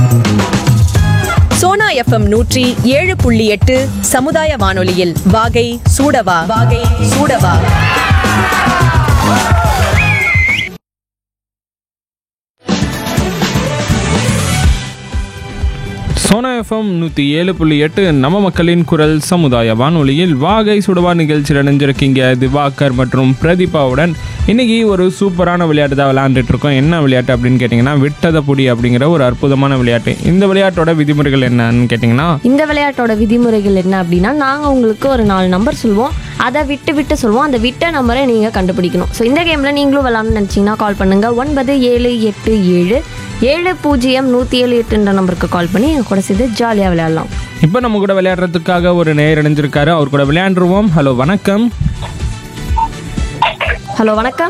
Sona FM நூற்றி ஏழு புள்ளி எட்டு சமுதாய வானொலியில் வாகை சூடவா வாகை சூடவா சோனா எஃப்எம் நூற்றி ஏழு புள்ளி எட்டு நம்ம மக்களின் குரல் சமுதாய வானொலியில் வாகை சுடவா நிகழ்ச்சியில் இணைஞ்சிருக்கீங்க திவாகர் மற்றும் பிரதீபாவுடன் இன்னைக்கு ஒரு சூப்பரான விளையாட்டு தான் விளையாண்டுட்டு இருக்கோம் என்ன விளையாட்டு அப்படின்னு கேட்டிங்கன்னா விட்டத புடி அப்படிங்கிற ஒரு அற்புதமான விளையாட்டு இந்த விளையாட்டோட விதிமுறைகள் என்னன்னு கேட்டிங்கன்னா இந்த விளையாட்டோட விதிமுறைகள் என்ன அப்படின்னா நாங்கள் உங்களுக்கு ஒரு நாலு நம்பர் சொல்லுவோம் அதை விட்டு விட்டு சொல்லுவோம் அந்த விட்ட நம்பரை நீங்கள் கண்டுபிடிக்கணும் ஸோ இந்த கேமில் நீங்களும் விளாட்ணும்னு நினச்சிங்கன்னா கால் பண்ணுங்கள் ஒன்பது ஏழு எட்டு ஏழு ஏழு பூஜ்ஜியம் நூற்றி ஏழு எட்டுன்ற நம்பருக்கு கால் பண்ணி எங்க கூட சேர்ந்து ஜாலியாக விளையாடலாம் இப்போ நம்ம கூட விளையாடுறதுக்காக ஒரு நேர் இணைஞ்சிருக்காரு அவர் கூட விளையாண்டுருவோம் ஹலோ வணக்கம் ஹலோ வணக்கம்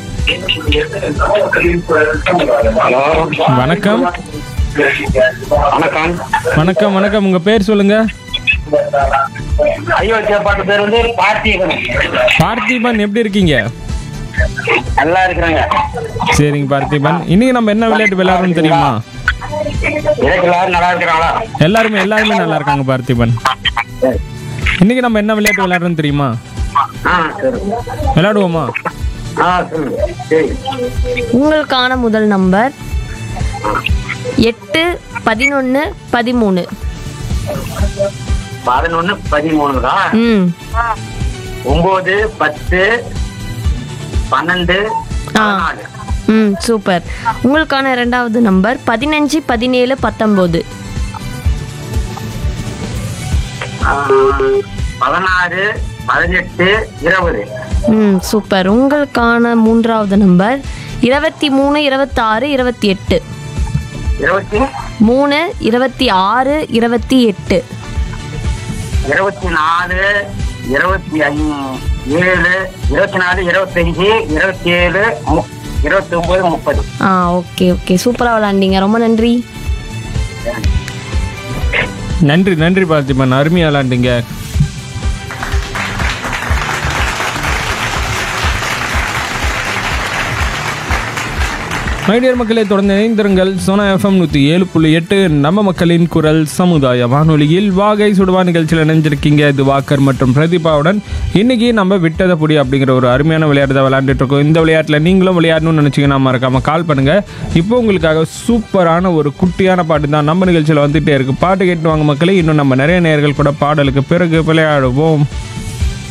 ஹலோ வணக்கம் வணக்கம் வணக்கம் வணக்கம் உங்கள் பேர் சொல்லுங்க ஐயோ சேப்பாட்டு பேர் வந்து பார்த்திபன் பார்த்திபன் எப்படி இருக்கீங்க நல்லா இருக்கிறாங்க சரிங்க பார்த்திபன் இன்னைக்கு நம்ம என்ன விளையாட்டு விளையாடுறோம்னு தெரியுமா எனக்கு எல்லாரும் நல்லா இருக்கிறாங்களா எல்லாருமே எல்லாருமே நல்லா இருக்காங்க பார்த்திபன் இன்னைக்கு நம்ம என்ன விளையாட்டு விளையாடுறோம்னு தெரியுமா ஆ சரி விளையாடுவோமா ஆ சொல்லுங்க சரி உங்களுக்கான முதல் நம்பர் எட்டு பதினொன்று பதிமூணு பதினொன்னு பதிமூணுங்களா ம் ஒன்பது பத்து பன்னெண்டு ஆ. பதினாலு ம் சூப்பர் உங்களுக்கான ரெண்டாவது நம்பர் பதினஞ்சு பதினேழு பத்தொம்போது ஆ, பதினாறு பதினெட்டு இருபது ம் சூப்பர் உங்களுக்கான மூன்றாவது நம்பர் இருபத்தி மூணு இருபத்தாறு இருபத்தி எட்டு இருபத்தி மூணு இருபத்தி ஆறு இருபத்தி எட்டு இருபத்தி நாலு இருபத்தி அஞ்சு ஏழு இருபத்தி நாலு இருபத்தஞ்சு இருபத்தி ஏழு இருபத்தி ஒன்பது முப்பது ஆ ஓகே ஓகே சூப்பராக விளாண்டீங்க ரொம்ப நன்றி நன்றி நன்றி பார்த்திபன் அருமையா விளாண்டுங்க மைடியர் மக்களை தொடர்ந்து இணைந்திருங்கள் சோனா எஃப்எம் நூற்றி ஏழு புள்ளி எட்டு நம்ம மக்களின் குரல் சமுதாய வானொலியில் வாகை சுடுவா நிகழ்ச்சியில் இணைஞ்சிருக்கீங்க இது வாக்கர் மற்றும் பிரதீபாவுடன் இன்னைக்கு நம்ம விட்டத புடி அப்படிங்கிற ஒரு அருமையான விளையாட்டு தான் விளையாண்டுட்டு இருக்கோம் இந்த விளையாட்டில் நீங்களும் விளையாடணும்னு நினச்சிங்கன்னா மறக்காம கால் பண்ணுங்க இப்போ உங்களுக்காக சூப்பரான ஒரு குட்டியான பாட்டு தான் நம்ம நிகழ்ச்சியில் வந்துட்டே இருக்கு பாட்டு கேட்டு வாங்க மக்களே இன்னும் நம்ம நிறைய நேர்கள் கூட பாடலுக்கு பிறகு விளையாடுவோம்